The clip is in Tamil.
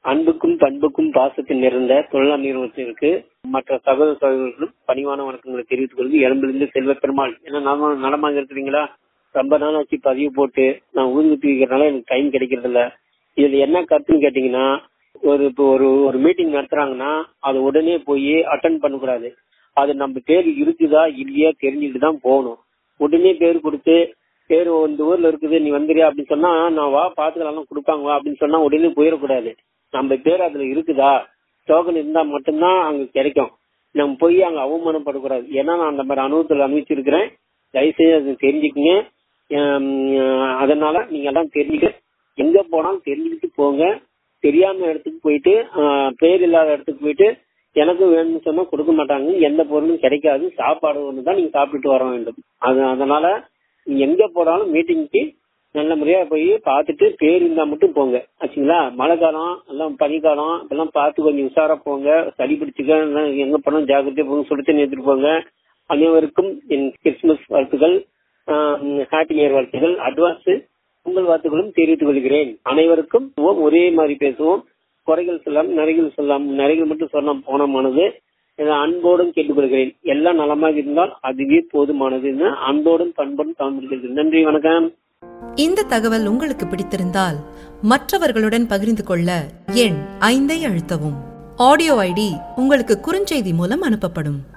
அன்புக்கும் பண்புக்கும் பாசத்தில் நிறைந்த தொழிலாளர் நிறுவனத்திற்கு மற்ற சகோதர சகோதரர்களும் பணிவான வணக்கங்களை தெரிவித்துக் கொள்வது எலும்பிலிருந்து செல்வ பெருமாள் என்ன நலமா நலமாக இருக்கிறீங்களா ரொம்ப நாள் ஆச்சு பதிவு போட்டு நான் ஊருக்கு வைக்கிறதுனால எனக்கு டைம் கிடைக்கிறது இல்ல இதுல என்ன கருத்துன்னு கேட்டீங்கன்னா ஒரு இப்போ ஒரு ஒரு மீட்டிங் நடத்துறாங்கன்னா அது உடனே போய் அட்டன் பண்ணக்கூடாது அது நம்ம பேர் இருக்குதா இல்லையா தெரிஞ்சுட்டு தான் போகணும் உடனே பேர் கொடுத்து பேர் இந்த ஊர்ல இருக்குது நீ வந்துறியா அப்படின்னு சொன்னா நான் வா பாத்துக்கலாம் கொடுப்பாங்க வா அப்படின்னு சொன்னா உடனே போயிடக்கூடாது நம்ம பேர் அதுல இருக்குதா டோக்கன் இருந்தா மட்டும்தான் அங்க கிடைக்கும் நம்ம போய் அங்க அவமானப்படக்கூடாது ஏன்னா நான் அந்த மாதிரி அனுபவத்தில் அனுபவிச்சிருக்கிறேன் தயவுசெய்து அதை தெரிஞ்சுக்கங்க ஹம், அதனால நீங்க எல்லாம் தெரிஞ்சுக்க எங்க போனாலும் தெரிஞ்சுக்கிட்டு போங்க தெரியாம இடத்துக்கு போயிட்டு ஆஹ், பேர் இல்லாத இடத்துக்கு போயிட்டு எனக்கு வேணும்னு சொன்னா கொடுக்க மாட்டாங்க எந்த பொருளும் கிடைக்காது சாப்பாடு ஒன்று தான் நீங்க சாப்பிட்டுட்டு வர வேண்டும் அது அதனால நீங்க எங்க போனாலும் மீட்டிங்க்கு நல்ல முறையா போய் பார்த்துட்டு பேர் இருந்தா மட்டும் போங்க ஆச்சுங்களா மழை காலம் எல்லாம் பனிக்காலம் இதெல்லாம் பார்த்து கொஞ்சம் உஷாரா போங்க சளி பிடிச்சுக்க எல்லாம் எங்க போனாலும் ஜாக்கிரதையா போங்க சுடு தண்ணி எடுத்துட்டு போங்க அனைவருக்கும் என் கிறிஸ்துமஸ் வாழ்த்துக்கள் ஹாப்பி இயர் வாழ்த்துக்கள் அட்வான்ஸ் உங்கள் வாழ்த்துக்களும் தெரிவித்துக் கொள்கிறேன் அனைவருக்கும் ஒரே மாதிரி பேசுவோம் குறைகள் சொல்லாம் நிறைகள் சொல்லாம் நிறைகள் மட்டும் சொல்லாம் போனமானது இதை அன்போடும் கேட்டுக்கொள்கிறேன் எல்லாம் நலமாக இருந்தால் அதுவே போதுமானது என்று அன்போடும் பண்போடும் தாழ்ந்திருக்கிறது நன்றி வணக்கம் இந்த தகவல் உங்களுக்கு பிடித்திருந்தால் மற்றவர்களுடன் பகிர்ந்து கொள்ள எண் ஐந்தை அழுத்தவும் ஆடியோ ஐடி உங்களுக்கு குறுஞ்செய்தி மூலம் அனுப்பப்படும்